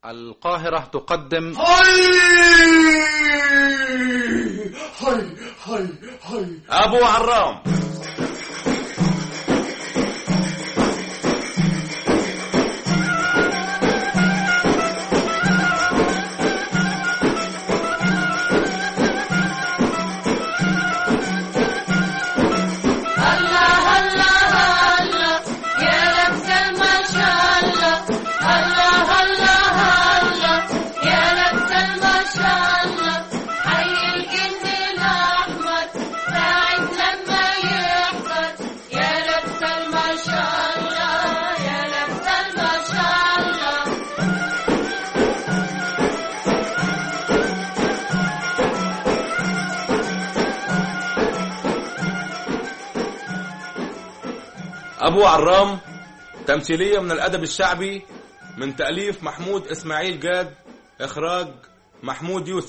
القاهرة تقدم هاي هاي هاي هاي ابو عرام الله الله الله يا لبسة ما شاء الله الله الله الله يا لبسة ما شاء الله حي الجن الأحمر ساعة لما يحضر يا لبسة ما شاء الله يا لبسة ما شاء الله ابو عرام تمثيلية من الادب الشعبي من تأليف محمود اسماعيل جاد اخراج محمود يوسف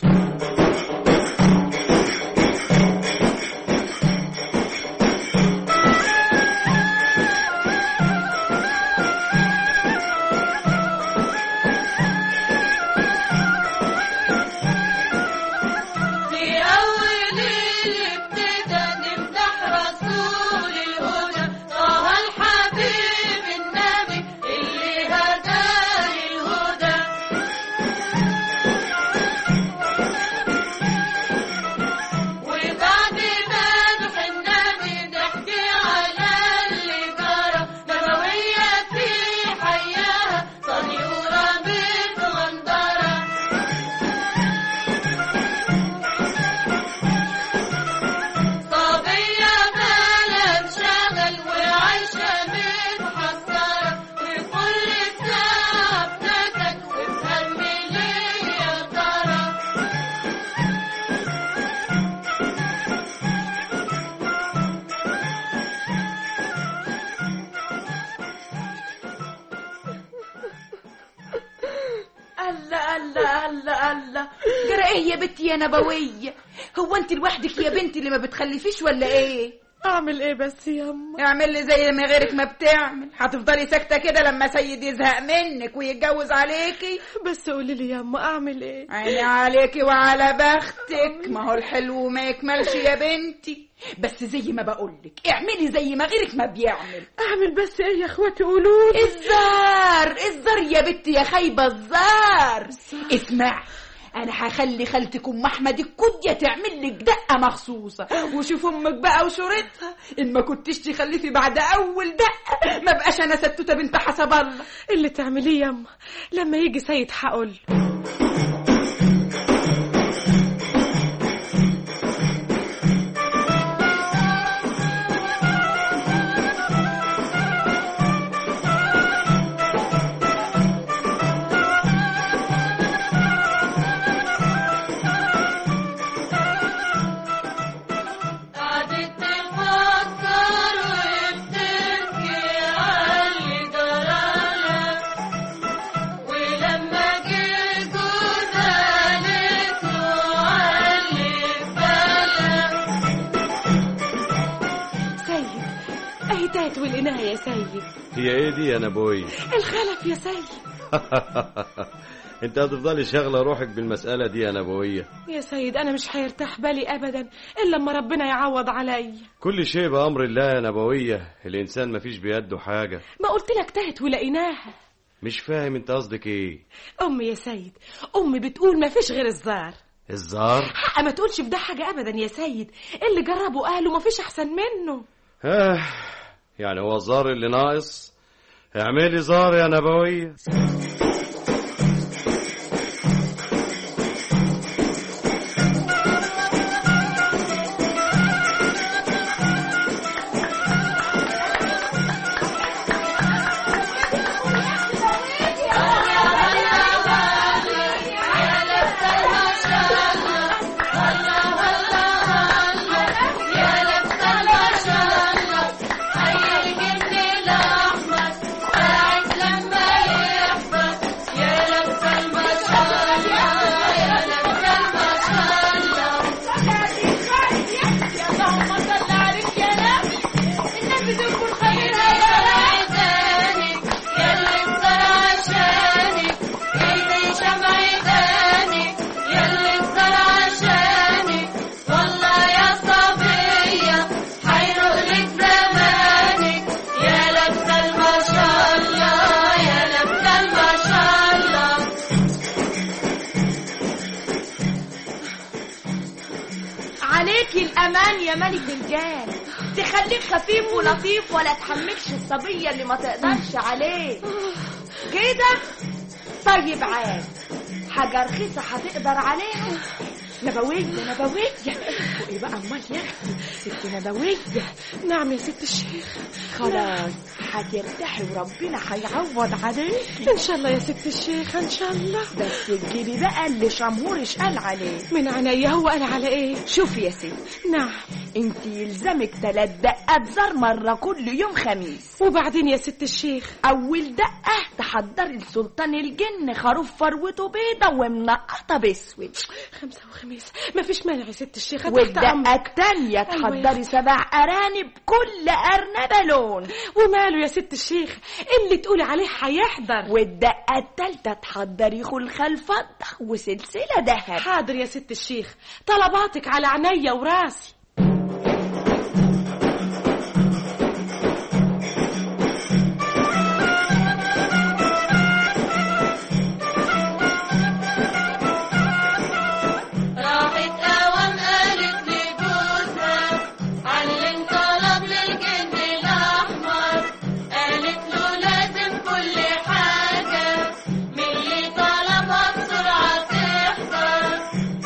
في أول ابتدى نمدح رسول الهدى طه الحبيب النبي اللي هدى للهدى وبعد مدح النبي نحكي على اللي جرى نبوية في حياها صنيورة متغندرة صبية مالها انشغل وعايشة متحسرة وكل ساعة بنكد وبهم ليه يا ترى الله الله الله الله جرى ايه يا بنتي يا نبوية هو انت لوحدك يا بنتي اللي ما بتخلفيش ولا ايه اعمل ايه بس ياما اعمل لي زي ما غيرك ما بتعمل هتفضلي ساكتة كده لما سيد يزهق منك ويتجوز عليكي بس قولي لي ياما اعمل ايه عيني عليكي وعلى بختك ما هو الحلو ما يكملش يا بنتي بس زي ما بقولك اعملي زي ما غيرك ما بيعمل اعمل بس ايه يا اخواتي قولوا لي الزار الزار يا بنتي يا خايبة الزار اسمع انا هخلي خالتك ام احمد الكدية تعمل لك دقة مخصوصة وشوف امك بقى وشورتها ان ما كنتش تخلفي بعد اول دقة ما بقاش انا ستوتة بنت حسب الله اللي تعمليه ياما لما يجي سيد هقول قعدت تفكر وبتبكي عاللي جرالها ولما جه جوزها قالت له عاللي في بالها سيد اهي تات والإناية يا سيد هي ايه دي يا نبوي الخلف يا سيد انت هتفضلي شاغله روحك بالمساله دي يا نبويه يا سيد انا مش هيرتاح بالي ابدا الا لما ربنا يعوض عليا كل شيء بامر الله يا نبويه الانسان مفيش بيده حاجه ما قلت لك تهت ولقيناها مش فاهم انت قصدك ايه امي يا سيد امي بتقول ما فيش غير الزار الزار حق ما تقولش في ده حاجه ابدا يا سيد اللي جربوا قالوا ما فيش احسن منه آه يعني هو الزار اللي ناقص اعملي زار يا نبويه يا لبسة ما شاء الله حي الجن الأحمر ساعة لما يحضر كمان يا ملك الجان تخليك خفيف ولطيف ولا تحملش الصبية اللي ما تقدرش عليه كده طيب عاد حاجة رخيصة هتقدر عليها نبوية نبوية فوقي بقى امال يا اختي ست نبوية نعم يا ست الشيخ خلاص هترتاحي وربنا هيعوض عليك ان شاء الله يا ست الشيخ ان شاء الله بس تجيبي بقى اللي شمهورش قال عليه من عينيا هو قال على ايه شوفي يا ست نعم انت يلزمك تلات دقات زر مرة كل يوم خميس وبعدين يا ست الشيخ اول دقة تحضري لسلطان الجن خروف فروته بيضة ومنقطة باسود خمسة وخميس ما فيش مانع يا ست الشيخ تحت والدقة أمرك. التانية أيوة يا تحضري سبع أرانب كل أرنبة لون وماله يا ست الشيخ اللي تقولي عليه هيحضر والدقة التالتة تحضري خلخال فضة وسلسلة دهب حاضر يا ست الشيخ طلباتك على عينيا وراسي راحت اوام قالت لجوزها علم طلب للجن الاحمر قالت له لازم كل حاجه من اللي طلبها بسرعه تحضر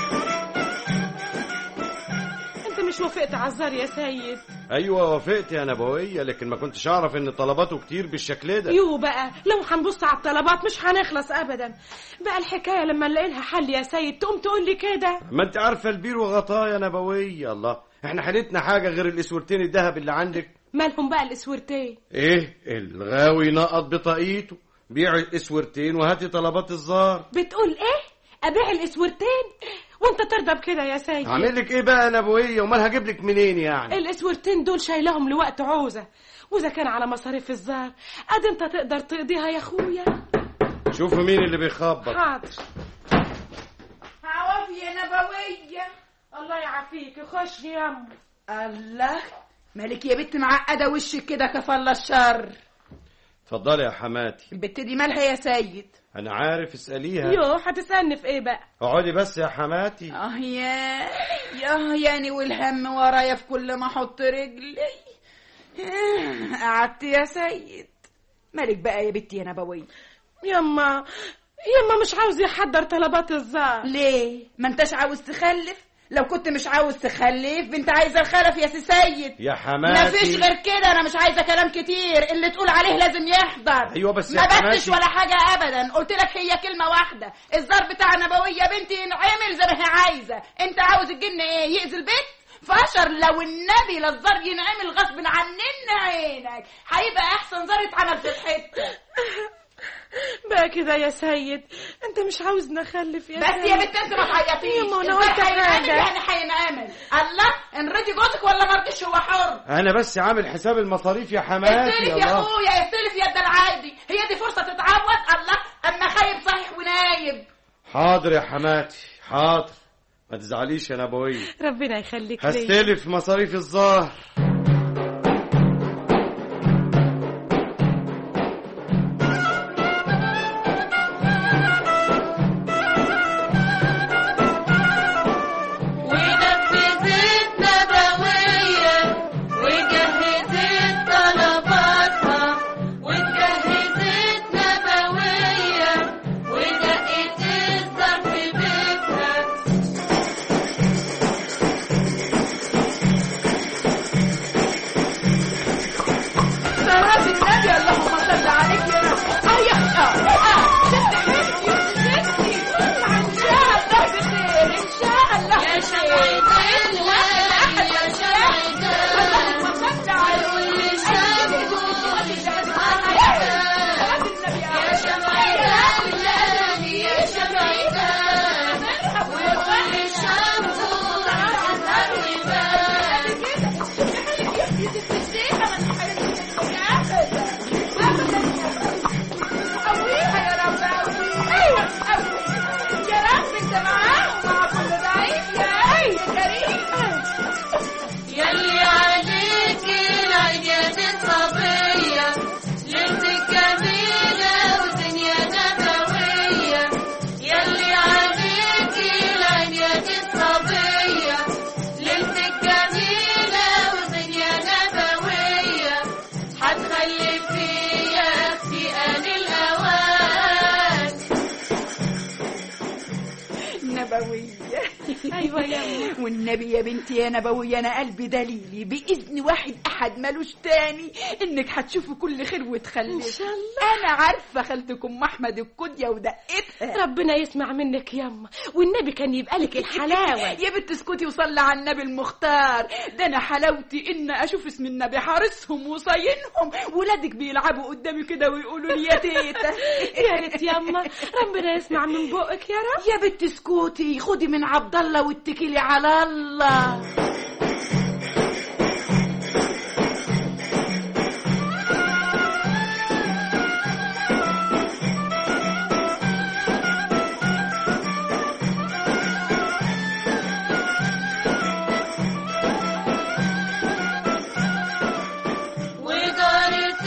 انت مش وافقت عزار يا سيد ايوه وافقت يا نبويه لكن ما كنتش اعرف ان طلباته كتير بالشكل ده يو بقى لو هنبص على الطلبات مش هنخلص ابدا بقى الحكايه لما نلاقي لها حل يا سيد تقوم تقول لي كده ما انت عارفه البير وغطاه يا نبويه الله احنا حالتنا حاجه غير الاسورتين الذهب اللي عندك مالهم بقى الاسورتين ايه الغاوي نقط بطاقيته بيع الاسورتين وهاتي طلبات الزار بتقول ايه ابيع الاسورتين وانت ترضى بكده يا سيد اعمل لك ايه بقى يا نبويه امال هجيب لك منين يعني الاسورتين دول شايلهم لوقت عوزه واذا كان على مصاريف الزار اد انت تقدر تقضيها يا اخويا شوفوا مين اللي بيخبط حاضر عوافي يا نبوية الله يعافيك خش يا ام الله مالك يا بنت معقدة وشك كده كفالة الشر اتفضلي يا حماتي البت دي مالها يا سيد انا عارف اساليها يو هتسالني في ايه بقى اقعدي بس يا حماتي اه يا يا يعني والهم ورايا في كل ما احط رجلي آه، قعدت يا سيد مالك بقى يا بنتي يا نبوية يما يما مش عاوز يحضر طلبات الزار ليه ما انتش عاوز تخلف لو كنت مش عاوز تخلف بنت عايزه الخلف يا سي سيد يا ما حماتي فيش غير كده انا مش عايزه كلام كتير اللي تقول عليه لازم يحضر ايوه بس ما يا بتش حماتي ولا حاجه ابدا قلت لك هي كلمه واحده الزار بتاع نبويه بنتي ينعمل زي ما هي عايزه انت عاوز الجن ايه يأذي البيت فاشر لو النبي للزار ينعمل غصب عننا عينك هيبقى احسن زار اتعمل في الحته بقى كده يا سيد انت مش عاوز نخلف يا بس سيد يا بنت انت ما تعيطيش يما انا الزار قلت هينعمل حاجه يعني هينعمل الله ان رضي جوزك ولا ما رضيش هو حر انا بس عامل حساب المصاريف يا حماتي استلف يا يا الله اخويا استلف يا العادي هي دي فرصه تتعوض الله اما خايب صحيح ونايب حاضر يا حماتي حاضر ما تزعليش يا نبويه ربنا يخليك ليا هستلف مصاريف الظهر ونفذت نبوية وجهزت طلباتها واتجهزت نبوية ودقت الزر في بيتها نبوية ايوه يا والنبي يا بنتي يا نبوية أنا قلبي دليلي بإذن واحد أحد ملوش تاني إنك هتشوفي كل خير وتخلي إن شاء الله. أنا عارفة خالتك أم أحمد الكدية ودقتها ربنا يسمع منك يما والنبي كان يبقى لك الحلاوه يا بنت اسكتي وصلي على النبي المختار ده انا حلاوتي ان اشوف اسم النبي حارسهم وصاينهم ولادك بيلعبوا قدامي كده ويقولوا لي يا تيتا يا ريت يما ربنا يسمع من بقك يا رب يا بنت اسكتي خدي من عبد الله واتكلي على الله ودارت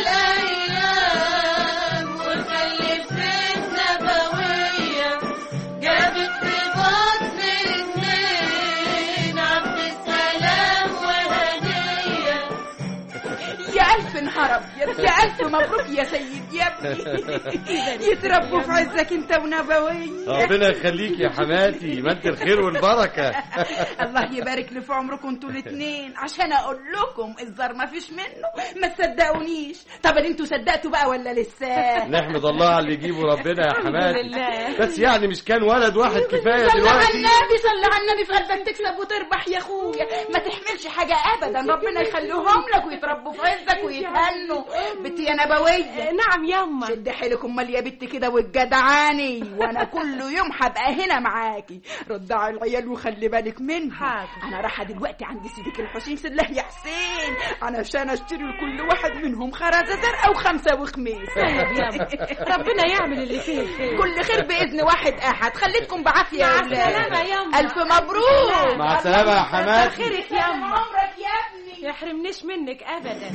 الأيام وخلفت نبوية جابت في بطن اتنين عبد السلام وهدية يا الف نهار ابيض يا الف مبروك يا سيد يا ابني يتربوا في عزك انت ونبوية ربنا يخليك يا حماتي ما انت الخير والبركه الله يبارك لي في عمركم انتوا الاثنين عشان اقول لكم الزار ما فيش منه ما تصدقونيش طب انتوا صدقتوا بقى ولا لسه نحمد الله على اللي يجيبه ربنا يا حماتي لله. بس يعني مش كان ولد واحد كفايه صلى على دلوقتي النبي صلى على النبي في قلبك تكسب وتربح يا اخويا ما تحملش حاجه ابدا ربنا يخليهم لك ويتربوا في عزك ويتهنوا بنتي يا نبويه نعم يما شد حيلك امال يا بنت كده والجدعاني وانا كل يوم هبقى هنا معاكي ردعي العيال وخلي بالك منها حاضر. انا رايحه دلوقتي عند سيدك الحسين سله يا حسين علشان اشتري لكل واحد منهم خرزه زرقاء وخمسه وخميس طيب يما ربنا يعمل اللي فيه الخير كل خير باذن واحد احد خليتكم بعافيه مع يا ولاد. السلامة يما. الف مبروك مع السلامه يا حماتي خيرك يا يما عمرك يا ابني يحرمنيش منك ابدا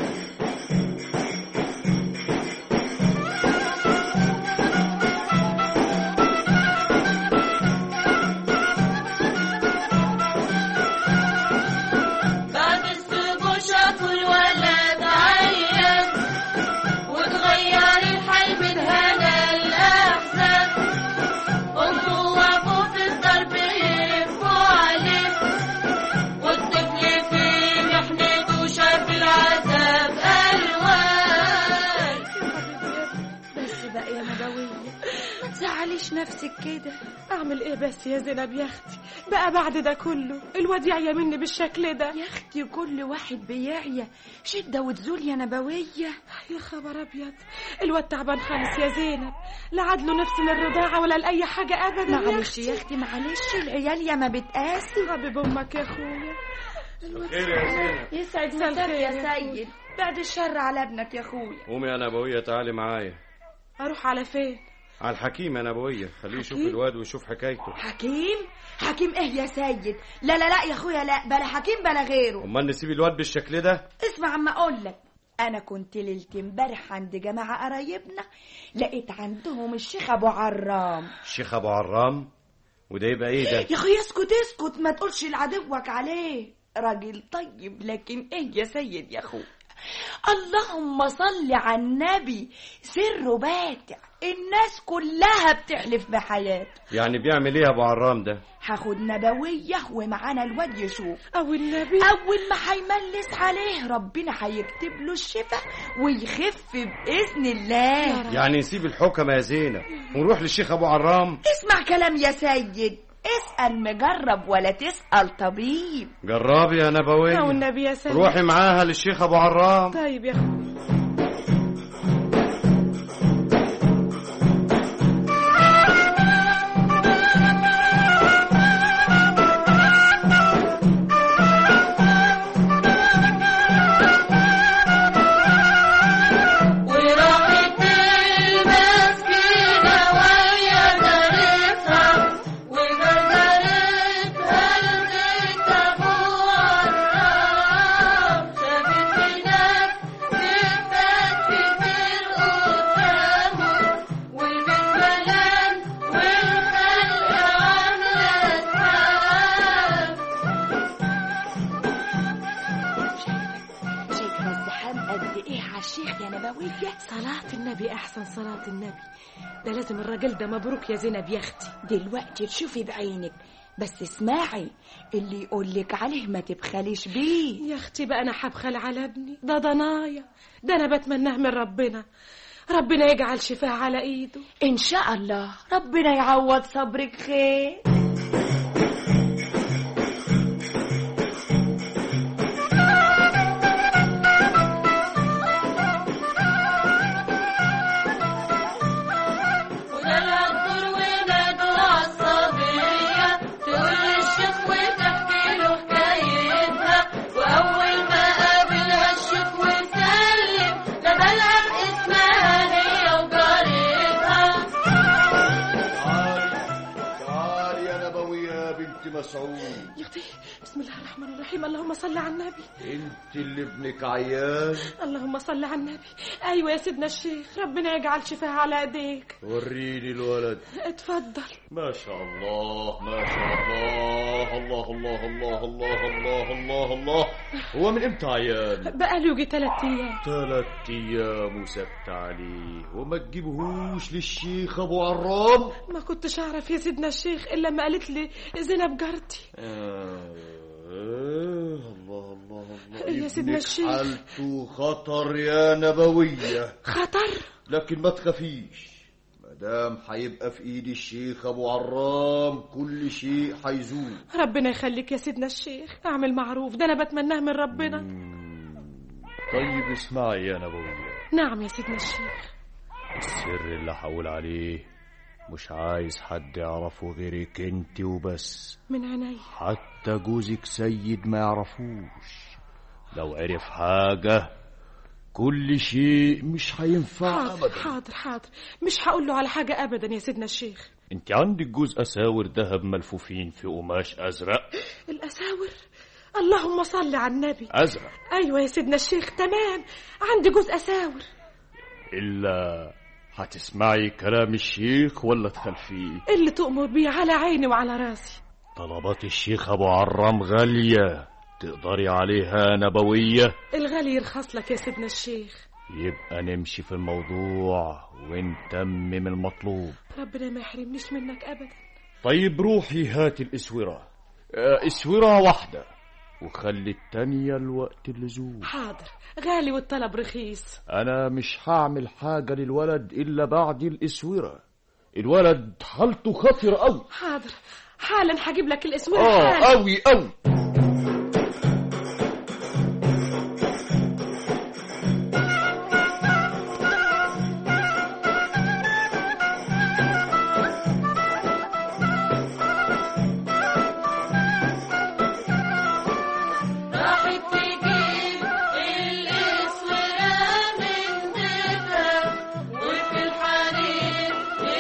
بعد السبوع شافوا الولد عيان وتغير الحال من هنا الأحزان أمه وأبوه في الضرب يبكوا عليه والطفل في محنته شاف العذاب ألوان بس بقى يا نبوية ما تزعليش نفسك كده اعمل ايه بس يا زينب يا اختي بقى بعد ده كله الواد يعيا مني بالشكل ده يا اختي كل واحد بيعيا شده وتزول يا نبويه يا خبر ابيض الواد تعبان خالص يا زينب لا عدله نفس للرضاعه ولا لاي حاجه ابدا معلش يا اختي معلش العيال يا ما بتقاسي حبيب امك يا اخويا خير يا زينب يسعد مساء مساك الخير يا يا سيد بعد الشر على ابنك يا اخويا قومي يا نبويه تعالي معايا اروح على فين على الحكيم يا نبويه خليه يشوف حكيم؟ الواد ويشوف حكايته حكيم حكيم ايه يا سيد لا لا لا يا اخويا لا بلا حكيم بلا غيره امال نسيب الواد بالشكل ده اسمع عما اقول لك انا كنت ليله امبارح عند جماعه قرايبنا لقيت عندهم الشيخ ابو عرام الشيخ ابو عرام وده يبقى ايه ده يا اخويا اسكت اسكت ما تقولش لعدوك عليه راجل طيب لكن ايه يا سيد يا اخويا اللهم صل على النبي سره باتع الناس كلها بتحلف بحياته يعني بيعمل ايه ابو عرام ده هاخد نبوية ومعانا الواد يشوف او النبي أول ما هيملس عليه ربنا هيكتب له الشفاء ويخف بإذن الله يعني نسيب الحكمة يا زينب ونروح للشيخ ابو عرام اسمع كلام يا سيد اسأل مجرب ولا تسأل طبيب جربي يا او نبويه النبي يا سيدي روحي معاها للشيخ ابو عرام طيب يا اخويا وراحت المسكينة ويا جارتها وجزرتها لبيت أبو عرام شافت هناك في احسن صلاه النبي ده لازم الراجل ده مبروك يا زينب يا اختي دلوقتي تشوفي بعينك بس اسمعي اللي يقولك عليه ما تبخليش بيه يا اختي بقى انا حبخل على ابني ده ضنايا ده انا بتمناه من ربنا ربنا يجعل شفاه على ايده ان شاء الله ربنا يعوض صبرك خير ودلع الدور ونادوا عالصبية تقول للشيخ وتحكي له حكايتها وأول ما قابلها الشيخ وسلم ده بلعب اسمها هي وجارتها تعالي تعالي يا نبوية يا بنت مسعود يا اختي بسم الله الرحمن الرحيم اللهم صل على النبي انت اللي ابنك عيان اللهم صل على النبي ايوه يا سيدنا الشيخ ربنا يجعل شفاه على ايديك وريني الولد اتفضل ما شاء الله ما شاء الله الله الله الله الله الله الله الله هو من امتى عيان بقى له يجي ثلاث ايام ثلاث ايام وسبت عليه وما تجيبهوش للشيخ ابو عرام ما كنتش اعرف يا سيدنا الشيخ الا لما قالت لي زينب جارتي آه الله الله الله يا سيدنا ابنك الشيخ. حالته خطر يا نبوية خطر لكن ما تخافيش مدام هيبقى في ايد الشيخ ابو عرام كل شيء هيزول ربنا يخليك يا سيدنا الشيخ اعمل معروف ده انا بتمناه من ربنا طيب اسمعي يا نبوية نعم يا سيدنا الشيخ السر اللي هقول عليه مش عايز حد يعرفه غيرك انت وبس من عيني حتى جوزك سيد ما يعرفوش لو عرف حاجة كل شيء مش هينفع حاضر أبدا حاضر حاضر مش هقول له على حاجة أبدا يا سيدنا الشيخ انت عندك جوز أساور ذهب ملفوفين في قماش أزرق الأساور اللهم صل على النبي أزرق أيوة يا سيدنا الشيخ تمام عندي جوز أساور إلا هتسمعي كلام الشيخ ولا تخلفيه اللي تؤمر بيه على عيني وعلى راسي طلبات الشيخ أبو عرام غالية تقدري عليها نبوية الغالي يرخص لك يا سيدنا الشيخ يبقى نمشي في الموضوع ونتمم المطلوب ربنا ما يحرمنيش منك أبدا طيب روحي هات الاسوره آه، اسوره واحده وخلي التانية الوقت اللزوم حاضر غالي والطلب رخيص انا مش هعمل حاجة للولد الا بعد الاسوره الولد حالته خطر قوي حاضر حالا هجيب لك الاسود اه حالا قوي قوي راحت تجيب الاسورة من بيتها وفي الحرير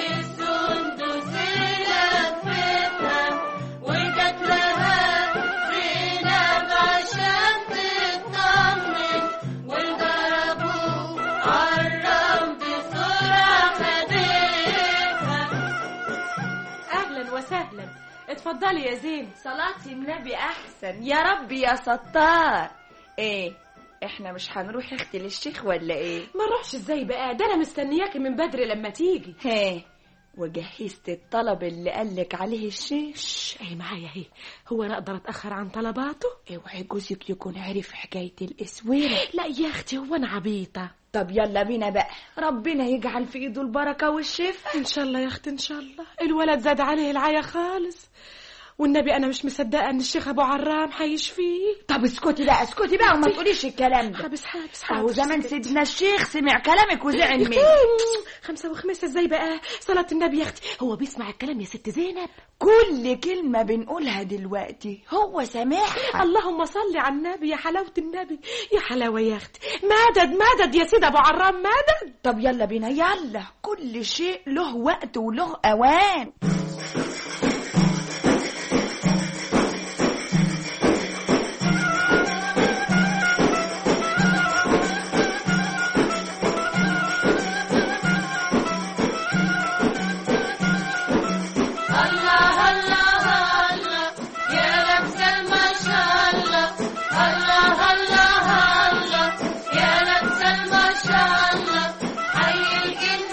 السندسية لفتها وجت لها زينب عشان تطمن وضربوه عالرم بسرعة خدتها أهلا وسهلا اتفضلي يا زين صلاة النبي أحسن يا رب يا ستار إيه إحنا مش هنروح اختي للشيخ ولا إيه ما نروحش ازاي بقى ده انا مستنياكي من بدري لما تيجي هي وجهزت الطلب اللي قالك عليه الشيخ شش اهي معايا اهي هو انا اقدر اتاخر عن طلباته اوعي جوزك يكون عرف حكاية الاسويرة لا يا اختي هو انا عبيطه طب يلا بينا بقى ربنا يجعل في ايده البركة والشفاء ان شاء الله يا اختي ان شاء الله الولد زاد عليه العيا خالص والنبي انا مش مصدقه ان الشيخ ابو عرام هيشفيه طب اسكتي بقى اسكتي بقى وما تقوليش الكلام ده حابس حابس اهو حابس زمان سيدنا الشيخ سمع كلامك وزعل منك خمسة وخميسة ازاي بقى صلاة النبي يا اختي هو بيسمع الكلام يا ست زينب كل كلمة بنقولها دلوقتي هو سامعها اللهم صل على النبي يا حلاوة النبي يا حلاوة يا اختي مدد مدد يا سيد ابو عرام مدد طب يلا بينا يلا كل شيء له وقت وله اوان الله الله الله يا لبسة ما شاء الله الله الله الله يا لبسة ما شاء الله حي الجن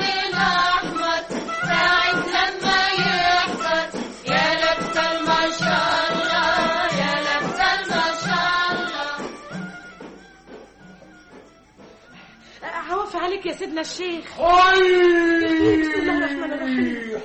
سيدنا الشيخ بسم الله الرحمن الرحيم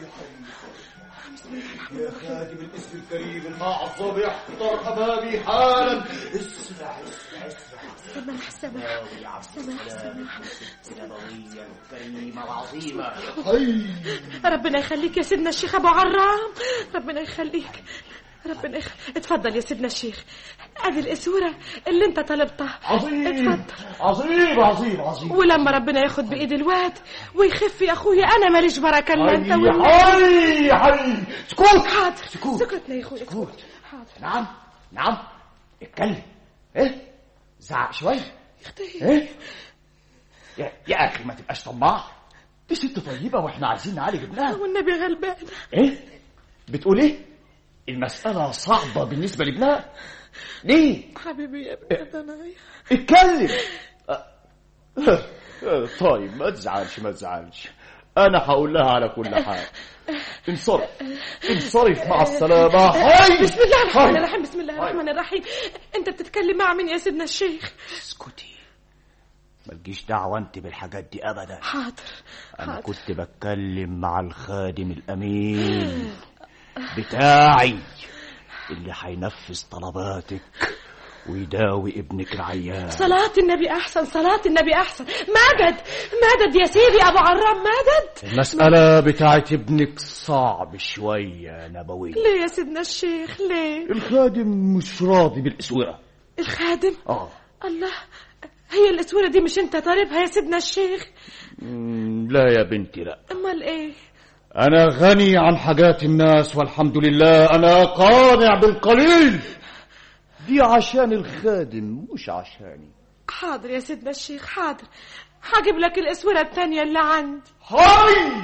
يا خادم الاسم الكريم المعظم احضر امامي حالا اسرع اسرع اسرع سماح سماح سماح سماح النبوية الكريمة العظيمة ربنا يخليك يا سيدنا الشيخ ابو عرام ربنا يخليك ربنا يخ... اتفضل يا سيدنا الشيخ ادي الاسوره اللي انت طلبتها عظيم اتفضل عظيم عظيم عظيم ولما ربنا ياخد بايد الواد ويخف يا اخويا انا ماليش بركه الا انت حي والله حي حي سكوت حاضر سكوت. سكتنا يا اخويا سكوت حاضر نعم نعم اتكلم ايه زعق شوية اختي ايه يا, يا اخي ما تبقاش طماع دي ست طيبة واحنا عايزين نعالج ابنها والنبي غلبان ايه بتقول ايه المسألة صعبة بالنسبة لابنها ليه حبيبي يا ابني انا اتكلم أه، أه، طيب ما تزعلش ما تزعلش انا هقول لها على كل حال انصرف انصرف مع السلامة هاي بسم الله الرحمن هاي. الرحيم بسم الله الرحمن الرحيم انت بتتكلم مع مين يا سيدنا الشيخ اسكتي مالكيش دعوة انت بالحاجات دي ابدا حاضر انا حاضر كنت بتكلم مع الخادم الامين بتاعي اللي هينفذ طلباتك ويداوي ابنك العيان صلاة النبي أحسن صلاة النبي أحسن مدد مدد يا سيدي أبو عرام مدد المسألة بتاعت ابنك صعب شوية نبوي ليه يا سيدنا الشيخ ليه الخادم مش راضي بالاسوره الخادم اه الله هي الأسورة دي مش أنت طالبها يا سيدنا الشيخ مم، لا يا بنتي لا أمال إيه انا غني عن حاجات الناس والحمد لله انا قانع بالقليل دي عشان الخادم مش عشاني حاضر يا سيدنا الشيخ حاضر هجيب لك الأسورة التانية اللي عندي هاي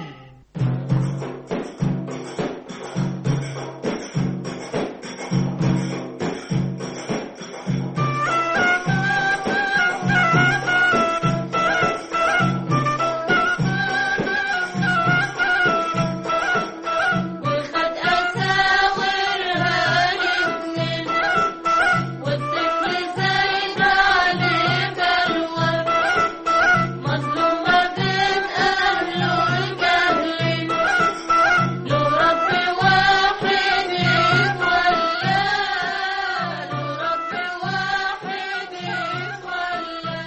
وخد أساورها الاتنين والطفل زايد عليه بلوى مظلوم ما بين أهله الجهلين له رب واحد يتولى له رب واحد يتولى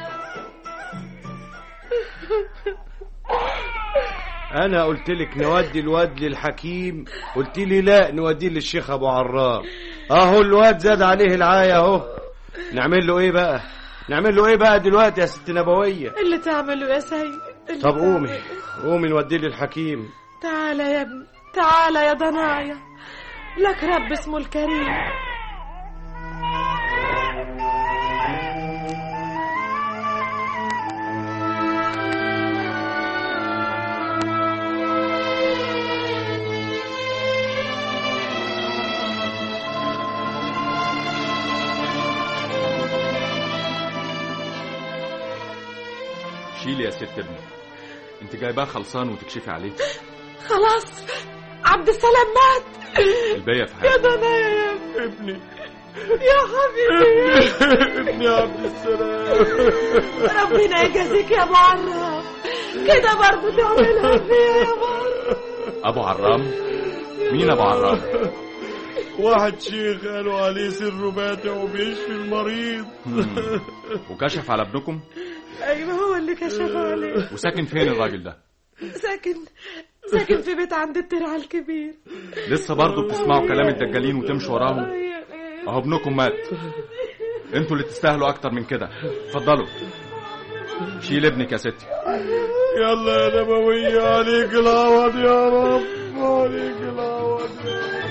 انا قلت لك نودي الواد للحكيم قلت لي لا نوديه للشيخ ابو عرام اهو الواد زاد عليه العايه اهو نعمل له ايه بقى نعمل له ايه بقى دلوقتي يا ست نبويه اللي تعمله يا سيد اللي طب قومي تعمله. قومي نوديه للحكيم تعالى يا ابني تعالى يا ضنايا لك رب اسمه الكريم شيلي يا ست ابني انت جايباه خلصان وتكشفي عليه خلاص عبد السلام مات الباقية في يا حاجة ضنايا يا ابني يا حبيبي ابني يا عبد السلام ربنا يجازيك يا ابو عرام كده برضه تعملها فيا يا ابو عرام ابو عرام مين ابو عرام واحد شيخ قالوا عليه سر باتع وبيشفي المريض مم. وكشف على ابنكم ايوه هو اللي كشف عليه وساكن فين الراجل ده ساكن ساكن في بيت عند الترعه الكبير لسه برضه بتسمعوا كلام الدجالين وتمشوا وراهم اهو ابنكم مات انتوا اللي تستاهلوا اكتر من كده اتفضلوا شيل ابنك يا ستي يلا يا نبوية عليك العوض يا رب عليك العوض يا رب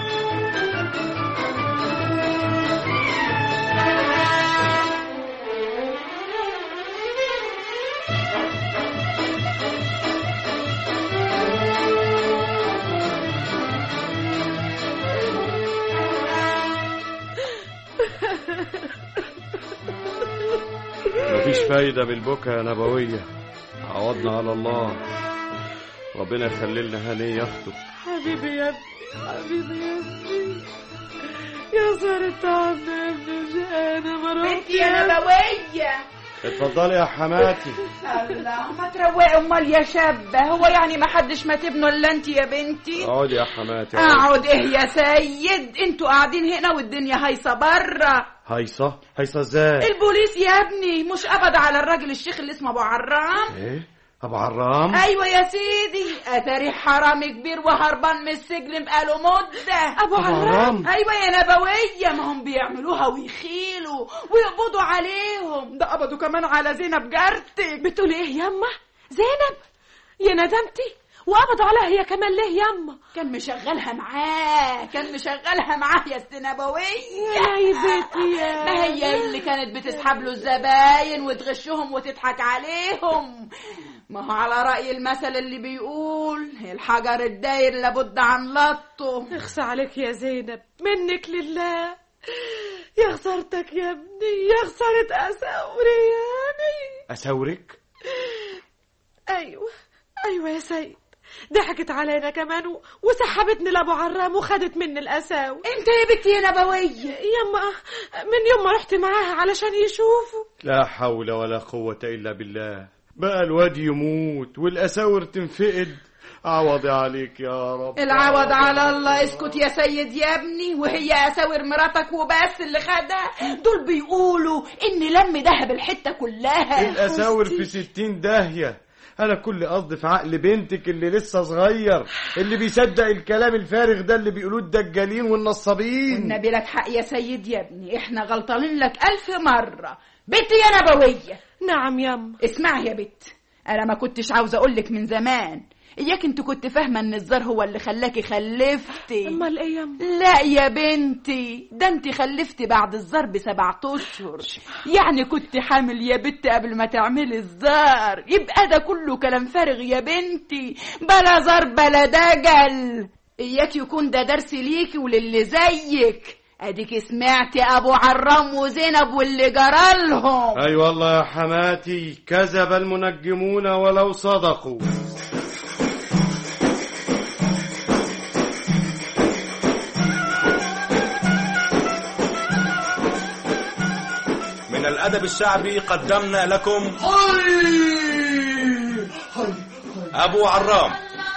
مفيش فايدة بالبكا يا نبوية عوضنا على الله ربنا يخلي لنا هنية يخطب حبيبي يا ابني حبيبي يا ابني يا صار الطعم يا ابني انا ما بنتي يا نبوية اتفضلي يا حماتي الله ما تروقي امال يا شابه هو يعني ما حدش مات ابنه الا انت يا بنتي اقعدي يا حماتي اقعدي. اقعد ايه يا سيد انتوا قاعدين هنا والدنيا هايصه بره هيصة هيصة ازاي البوليس يا ابني مش قبض على الراجل الشيخ اللي اسمه ابو عرام ايه ابو عرام ايوه يا سيدي اتاري حرامي كبير وهربان من السجن بقاله مده ابو أبو عرام عرام ايوه يا نبويه ما هم بيعملوها ويخيلوا ويقبضوا عليهم ده قبضوا كمان على زينب جارتك بتقولي ايه يما زينب يا ندمتي وقبضوا عليها هي كمان ليه يما كان مشغلها معاه كان مشغلها معاه يا ست نبويه يا نايبتي يا ما هي اللي كانت بتسحب له الزباين وتغشهم وتضحك عليهم ما هو على رأي المثل اللي بيقول الحجر الداير لابد عن لطه اخصى عليك يا زينب منك لله يا خسارتك يا ابني يا خسارة أساوري يعني اساورك أيوة أيوة يا سيد ضحكت علينا كمان و- وسحبتني لأبو عرام وخدت مني الأساور انت يا بنتي يا نبوية يما من يوم ما رحت معاها علشان يشوفوا لا حول ولا قوة الا بالله بقى الواد يموت والاساور تنفقد عوضي عليك يا رب العوض على الله اسكت يا سيد يا ابني وهي اساور مراتك وبس اللي خدها دول بيقولوا ان لم دهب الحتة كلها الاساور في ستين داهية انا كل قصدي في عقل بنتك اللي لسه صغير اللي بيصدق الكلام الفارغ ده اللي بيقولوه الدجالين والنصابين النبي لك حق يا سيد يا ابني احنا غلطانين لك الف مرة بنتي يا نبوية نعم يما اسمعي يا بت انا ما كنتش عاوزة اقولك من زمان اياك انت كنت فاهمة ان الزار هو اللي خلاكي خلفتي امال ايه يما لا يا بنتي ده انت خلفتي بعد الزار بسبعة اشهر يعني كنت حامل يا بنت قبل ما تعملي الزار يبقى ده كله كلام فارغ يا بنتي بلا زار بلا دجل اياك يكون ده درس ليكي وللي زيك اديك سمعتي ابو عرام وزينب واللي جرالهم اي والله يا حماتي كذب المنجمون ولو صدقوا من الأدب الشعبي قدمنا لكم أبو عرام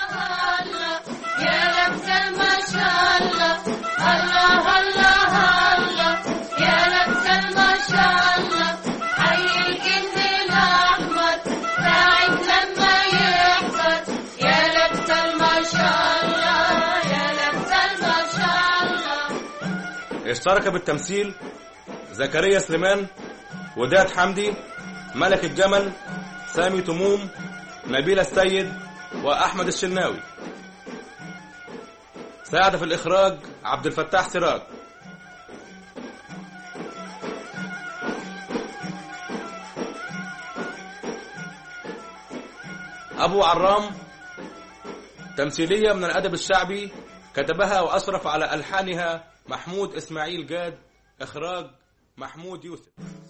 يا لبس ما شاء الله الله الله الله يا لبس ما شاء الله حي الجن الأحمر ساعة لما يحضر يا لبس ما شاء الله يا لبس ما شاء الله اشترك بالتمثيل زكريا سليمان وداد حمدي ملك الجمل سامي تموم نبيل السيد وأحمد الشناوي ساعد في الإخراج عبد الفتاح سراج أبو عرام تمثيلية من الأدب الشعبي كتبها وأشرف على ألحانها محمود إسماعيل جاد إخراج محمود يوسف